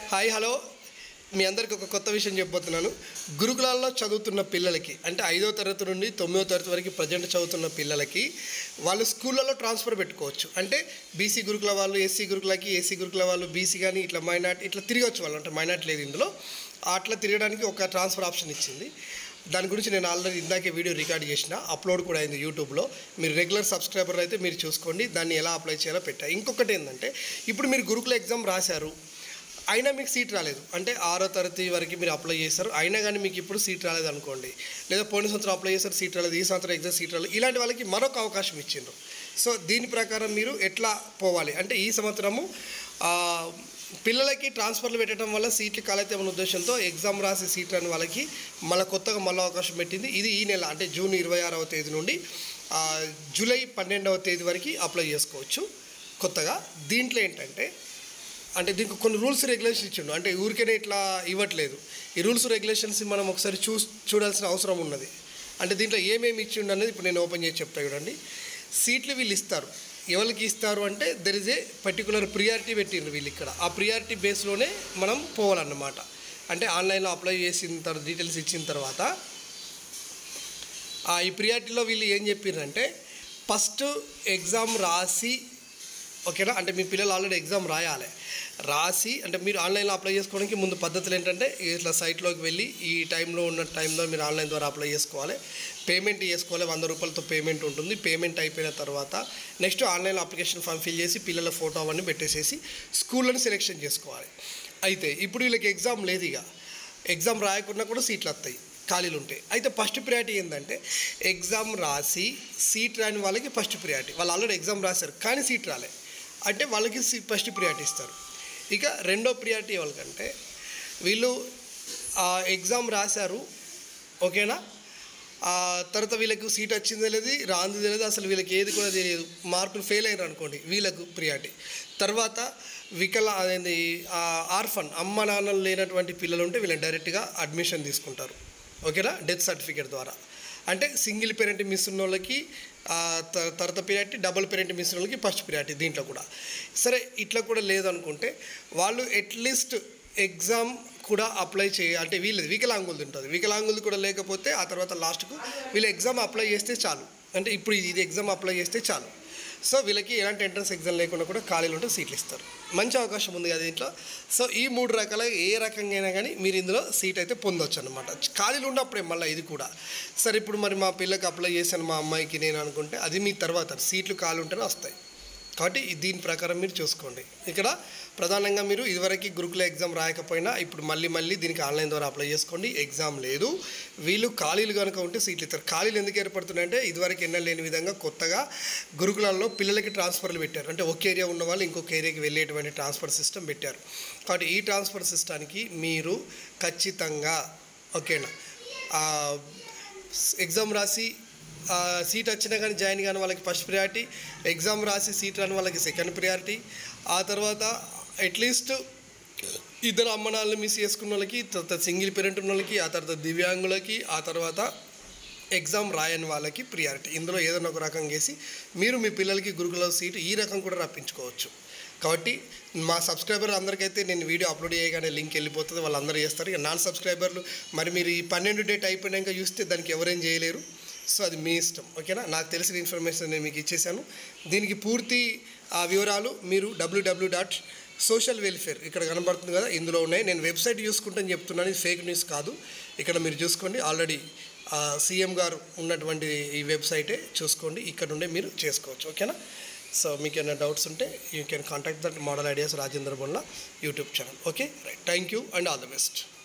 hi hello మీ అందరికి ఒక కొత్త విషయం చెప్పబోతున్నాను గురుకులాల్లో చదువుతున్న పిల్లలకి అంటే ఐదో తరగతి నుండి తొమ్మిదో తరగతి వరకు ప్రజెంట్ చదువుతున్న పిల్లలకి వాళ్ళు స్కూళ్ళలో ట్రాన్స్ఫర్ పెట్టుకోవచ్చు అంటే బీసీ గురుకుల వాళ్ళు ఎస్సీ గురుకులకి ఏసీ గురుకుల వాళ్ళు బీసీ కానీ ఇట్లా మైనార్టీ ఇట్లా తిరగచ్చు వాళ్ళు అంటే మైనార్టీ లేదు ఇందులో అట్లా తిరగడానికి ఒక ట్రాన్స్ఫర్ ఆప్షన్ ఇచ్చింది దాని గురించి నేను ఆల్రెడీ ఇందాకే వీడియో రికార్డ్ చేసిన అప్లోడ్ కూడా అయింది యూట్యూబ్లో మీరు రెగ్యులర్ సబ్స్క్రైబర్ అయితే మీరు చూసుకోండి దాన్ని ఎలా అప్లై చేయాలో పెట్టా ఇంకొకటి ఏంటంటే ఇప్పుడు మీరు గురుకుల ఎగ్జామ్ రాశారు అయినా మీకు సీట్ రాలేదు అంటే ఆరో తరగతి వరకు మీరు అప్లై చేస్తారు అయినా కానీ మీకు ఇప్పుడు సీట్ రాలేదు అనుకోండి లేదా పోయిన సంవత్సరం అప్లై చేస్తారు సీట్ రాలేదు ఈ సంవత్సరం ఎగ్జామ్ సీట్ రాలేదు ఇలాంటి వాళ్ళకి మరొక అవకాశం ఇచ్చిండ్రు సో దీని ప్రకారం మీరు ఎట్లా పోవాలి అంటే ఈ సంవత్సరము ఆ, పిల్లలకి ట్రాన్స్ఫర్లు పెట్టడం వల్ల సీట్లు కాలైతే ఉన్న ఉద్దేశంతో ఎగ్జామ్ రాసి సీట్ రాని వాళ్ళకి మళ్ళీ కొత్తగా మళ్ళీ అవకాశం పెట్టింది ఇది ఈ నెల అంటే జూన్ ఇరవై ఆరవ తేదీ నుండి ఆ, జూలై పన్నెండవ తేదీ వరకు అప్లై చేసుకోవచ్చు కొత్తగా దీంట్లో ఏంటంటే అంటే దీనికి కొన్ని రూల్స్ రెగ్యులేషన్స్ ఇచ్చిండు అంటే ఊరికేనే ఇట్లా ఇవ్వట్లేదు ఈ రూల్స్ రెగ్యులేషన్స్ మనం ఒకసారి చూ చూడాల్సిన అవసరం ఉన్నది అంటే దీంట్లో ఏమేమి ఇచ్చిండు అనేది ఇప్పుడు నేను ఓపెన్ చేసి చెప్తా చూడండి సీట్లు వీళ్ళు ఇస్తారు ఎవరికి ఇస్తారు అంటే there is a particular priority పెట్టిండ్రు వీళ్ళు ఇక్కడ ఆ ప్రియారిటీ బేస్లోనే మనం పోవాలన్నమాట అంటే ఆన్లైన్లో అప్లై చేసిన తర్వాత డీటెయిల్స్ ఇచ్చిన తర్వాత ఆ, ఈ ప్రియారిటీలో వీళ్ళు ఏం చెప్పారంటే ఫస్ట్ ఎగ్జామ్ రాసి ఓకేనా అంటే మీ పిల్లలు ఆల్రెడీ ఎగ్జామ్ రాయాలి రాసి అంటే మీరు ఆన్లైన్లో అప్లై చేసుకోవడానికి ముందు పద్ధతులు ఏంటంటే ఇట్లా సైట్లోకి వెళ్ళి ఈ టైంలో ఉన్న టైంలో మీరు ఆన్లైన్ ద్వారా అప్లై చేసుకోవాలి పేమెంట్ చేసుకోవాలి వంద రూపాయలతో పేమెంట్ ఉంటుంది పేమెంట్ అయిపోయిన తర్వాత next online application form fill చేసి పిల్లల ఫోటో అవన్నీ పెట్టేసేసి స్కూళ్ళని సెలెక్షన్ చేసుకోవాలి అయితే ఇప్పుడు వీళ్ళకి ఎగ్జామ్ లేదు ఇక ఎగ్జామ్ రాయకుండా కూడా సీట్లు వస్తాయి ఖాళీలు ఉంటాయి అయితే ఫస్ట్ ప్రియారిటీ ఏంటంటే ఎగ్జామ్ రాసి సీట్ రాని వాళ్ళకి ఫస్ట్ ప్రియారిటీ వాళ్ళు ఆల్రెడీ ఎగ్జామ్ రాశారు కానీ సీట్ రాలే అంటే వాళ్ళకి సీ ఫస్ట్ ప్రియారిటీ ఇస్తారు ఇక రెండో ప్రియారిటీ ఎవరికంటే వీళ్ళు ఆ ఎగ్జామ్ రాశారు ఓకేనా ఆ తర్వాత వీళ్ళకు సీట్ వచ్చిందో లేదు రాంది తెలియదు అసలు వీళ్ళకి ఏది కూడా తెలియదు మార్కులు ఫెయిల్ అయ్యారు అనుకోండి వీళ్ళకు ప్రియారిటీ తర్వాత వికల అదేంది ఆర్ఫన్ అమ్మ నాన్నలు లేనటువంటి పిల్లలు ఉంటే వీళ్ళని డైరెక్ట్గా అడ్మిషన్ తీసుకుంటారు ఓకేనా డెత్ సర్టిఫికేట్ ద్వారా అంటే సింగిల్ పేరెంట్ మిస్ ఉన్న వాళ్ళకి ఆ, త- తర్వాత ప్రియారిటీ డబుల్ పేరెంట్ మిస్ ఉన్న వాళ్ళకి ఫస్ట్ ప్రియారిటీ దీంట్లో కూడా సరే ఇట్లా కూడా లేదనుకుంటే వాళ్ళు అట్లీస్ట్ ఎగ్జామ్ కూడా అప్లై చేయ అంటే వీళ్ళది వికలాంగులది ఉంటుంది వికలాంగులది కూడా లేకపోతే ఆ తర్వాత లాస్ట్కు వీళ్ళు ఎగ్జామ్ అప్లై చేస్తే చాలు అంటే ఇప్పుడు ఇది ఇది ఎగ్జామ్ అప్లై చేస్తే చాలు సో వీళ్ళకి ఎలాంటి ఎంట్రన్స్ ఎగ్జామ్ లేకుండా కూడా ఖాళీలు ఉంటే సీట్లు ఇస్తారు మంచి అవకాశం ఉంది కదా దీంట్లో సో ఈ మూడు రకాల ఏ రకంగా అయినా కానీ మీరు ఇందులో సీట్ అయితే పొందొచ్చు అనమాట ఖాళీలు ఉన్నప్పుడే మళ్ళీ ఇది కూడా సరే ఇప్పుడు మరి మా పిల్లకి అప్లై చేశాను మా అమ్మాయికి నేను అనుకుంటే అది మీ తర్వాత సీట్లు ఖాళీ ఉంటేనే వస్తాయి కాబట్టి ఈ- దీని ప్రకారం మీరు చూసుకోండి ఇక్కడ ప్రధానంగా మీరు ఇదివరకు గురుకుల ఎగ్జామ్ రాయకపోయినా ఇప్పుడు మళ్ళీ మళ్ళీ దీనికి ఆన్లైన్ ద్వారా అప్లై చేసుకోండి ఎగ్జామ్ లేదు వీళ్ళు ఖాళీలు కనుక ఉంటే సీట్లు ఇస్తారు ఖాళీలు ఎందుకు ఏర్పడుతున్నాయంటే ఇదివరకు ఎన్నో లేని విధంగా కొత్తగా గురుకులాల్లో పిల్లలకి ట్రాన్స్ఫర్లు పెట్టారు అంటే ఒక ఏరియా ఉన్న వాళ్ళు ఇంకొక ఏరియాకి వెళ్ళేటువంటి ట్రాన్స్ఫర్ సిస్టమ్ పెట్టారు కాబట్టి ఈ ట్రాన్స్ఫర్ సిస్టానికి మీరు ఖచ్చితంగా ఓకేనా ఆ, ఎగ్జామ్ రాసి ఆ, సీట్ వచ్చినా కానీ జాయిన్ కాని వాళ్ళకి ఫస్ట్ ప్రియారిటీ ఎగ్జామ్ రాసి సీట్ రాని వాళ్ళకి సెకండ్ ప్రియారిటీ ఆ తర్వాత అట్లీస్ట్ ఇద్దరు అమ్మనాలను మిస్ చేసుకున్న వాళ్ళకి తర్వాత సింగిల్ పేరెంట్ ఉన్న వాళ్ళకి ఆ తర్వాత దివ్యాంగులకి ఆ తర్వాత ఎగ్జామ్ రాయని వాళ్ళకి ప్రియారిటీ ఇందులో ఏదైనా ఒక రకం చేసి మీరు మీ పిల్లలకి గురుకుల సీటు ఈ రకం కూడా రప్పించుకోవచ్చు కాబట్టి మా సబ్స్క్రైబర్ అందరికైతే నేను వీడియో అప్లోడ్ చేయగానే లింక్ వెళ్ళిపోతుంది వాళ్ళందరూ చేస్తారు ఇక నాన్ సబ్స్క్రైబర్లు మరి మీరు ఈ పన్నెండు డేట్ అయిపోయినాక చూస్తే దానికి ఎవరేం చేయలేరు సో అది మీ ఇష్టం ఓకేనా నాకు తెలిసిన ఇన్ఫర్మేషన్ నేను మీకు ఇచ్చేసాను దీనికి పూర్తి ఆ వివరాలు మీరు డబ్ల్యూడబ్ల్యూ డాట్ సోషల్ వెల్ఫేర్ ఇక్కడ కనబడుతుంది కదా ఇందులో ఉన్నాయి నేను వెబ్సైట్ చూసుకుంటాను చెప్తున్నాను ఇది ఫేక్ న్యూస్ కాదు ఇక్కడ మీరు చూసుకోండి ఆల్రెడీ సీఎం గారు ఉన్నటువంటి ఈ వెబ్సైటే చూసుకోండి ఇక్కడ నుండే మీరు చేసుకోవచ్చు ఓకేనా సో మీకు ఏమైనా డౌట్స్ ఉంటే you can contact that model ideas Rajendra Bolla YouTube channel okay right thank you and all the best